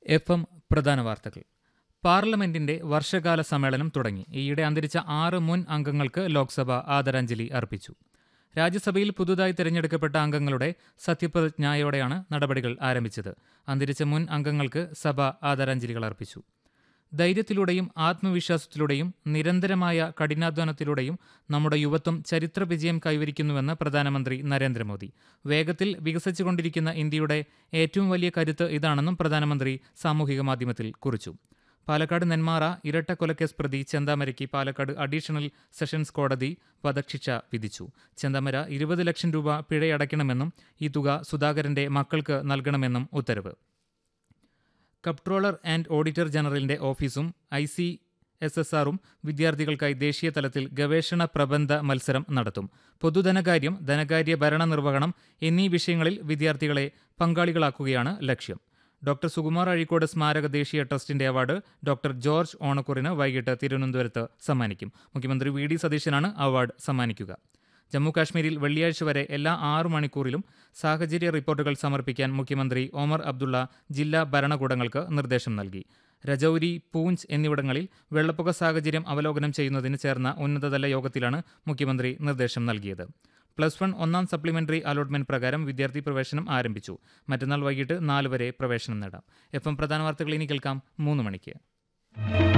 F M പ്രധാന വാർത്തകൾ പാർലമെന്റിന്റെ വർഷകാല സമ്മേളനം തുടങ്ങി ഈയിടെ അന്തരിച്ച ആറ് മുൻ അംഗങ്ങൾക്ക് ലോക്സഭ ആദരാഞ്ജലി അർപ്പിച്ചു രാജ്യസഭയിൽ പുതുതായി തിരഞ്ഞെടുക്കപ്പെട്ട അംഗങ്ങളുടെ സത്യപ്രതിജ്ഞയോടെയാണ് നടപടികൾ ആരംഭിച്ചത് അന്തരിച്ച മുൻ അംഗങ്ങൾക്ക് സഭ ആദരാഞ്ജലികൾ അർപ്പിച്ചു ധൈര്യത്തിലൂടെയും ആത്മവിശ്വാസത്തിലൂടെയും നിരന്തരമായ കഠിനാധ്വാനത്തിലൂടെയും നമ്മുടെ യുവത്വം ചരിത്ര വിജയം കൈവരിക്കുന്നുവെന്ന് പ്രധാനമന്ത്രി നരേന്ദ്രമോദി വേഗത്തിൽ വികസിച്ചുകൊണ്ടിരിക്കുന്ന ഇന്ത്യയുടെ ഏറ്റവും വലിയ കരുത്ത് ഇതാണെന്നും പ്രധാനമന്ത്രി സാമൂഹിക മാധ്യമത്തിൽ കുറിച്ചു പാലക്കാട് നെന്മാറ ഇരട്ട കൊലക്കേസ് പ്രതി ചെന്താമരയ്ക്ക് പാലക്കാട് അഡീഷണൽ സെഷൻസ് കോടതി വധശിക്ഷ വിധിച്ചു ചെന്താമര ഇരുപത് ലക്ഷം രൂപ പിഴയടയ്ക്കണമെന്നും ഈ തുക സുധാകരന്റെ മക്കൾക്ക് നൽകണമെന്നും ഉത്തരവ് കംട്രോളർ ആൻഡ് ഓഡിറ്റർ ജനറലിന്റെ ഓഫീസും ഐ സി എസ് എസ് ആറും വിദ്യാർത്ഥികൾക്കായി ദേശീയ തലത്തിൽ ഗവേഷണ പ്രബന്ധ മത്സരം നടത്തും പൊതുധനകാര്യം ധനകാര്യ ഭരണ നിർവഹണം എന്നീ വിഷയങ്ങളിൽ വിദ്യാർത്ഥികളെ പങ്കാളികളാക്കുകയാണ് ലക്ഷ്യം ഡോക്ടർ സുകുമാർ അഴീക്കോട് സ്മാരക ദേശീയ ട്രസ്റ്റിന്റെ അവാർഡ് ഡോക്ടർ ജോർജ് ഓണക്കുറിന് വൈകിട്ട് തിരുവനന്തപുരത്ത് സമ്മാനിക്കും മുഖ്യമന്ത്രി വി ഡി സതീശനാണ് അവാർഡ് സമ്മാനിക്കുക ജമ്മു കാശ്മീരിൽ വെള്ളിയാഴ്ച വരെ എല്ലാ ആറു മണിക്കൂറിലും സാഹചര്യ റിപ്പോർട്ടുകൾ സമർപ്പിക്കാൻ മുഖ്യമന്ത്രി ഒമർ അബ്ദുള്ള ജില്ലാ ഭരണകൂടങ്ങൾക്ക് നിർദ്ദേശം നൽകി രജൌരി പൂഞ്ച് എന്നിവിടങ്ങളിൽ വെള്ളപ്പൊക്ക സാഹചര്യം അവലോകനം ചെയ്യുന്നതിന് ചേർന്ന ഉന്നതതല യോഗത്തിലാണ് മുഖ്യമന്ത്രി നിർദ്ദേശം നൽകിയത് പ്ലസ് വൺ ഒന്നാം സപ്ലിമെന്ററി അലോട്ട്മെന്റ് പ്രകാരം വിദ്യാർത്ഥി പ്രവേശനം ആരംഭിച്ചു മറ്റന്നാൾ വൈകിട്ട് നാല് വരെ പ്രവേശനം നേടാം എഫ് എം പ്രധാന വാർത്തകൾ ഇനി കേൾക്കാം മൂന്ന് മണിക്ക്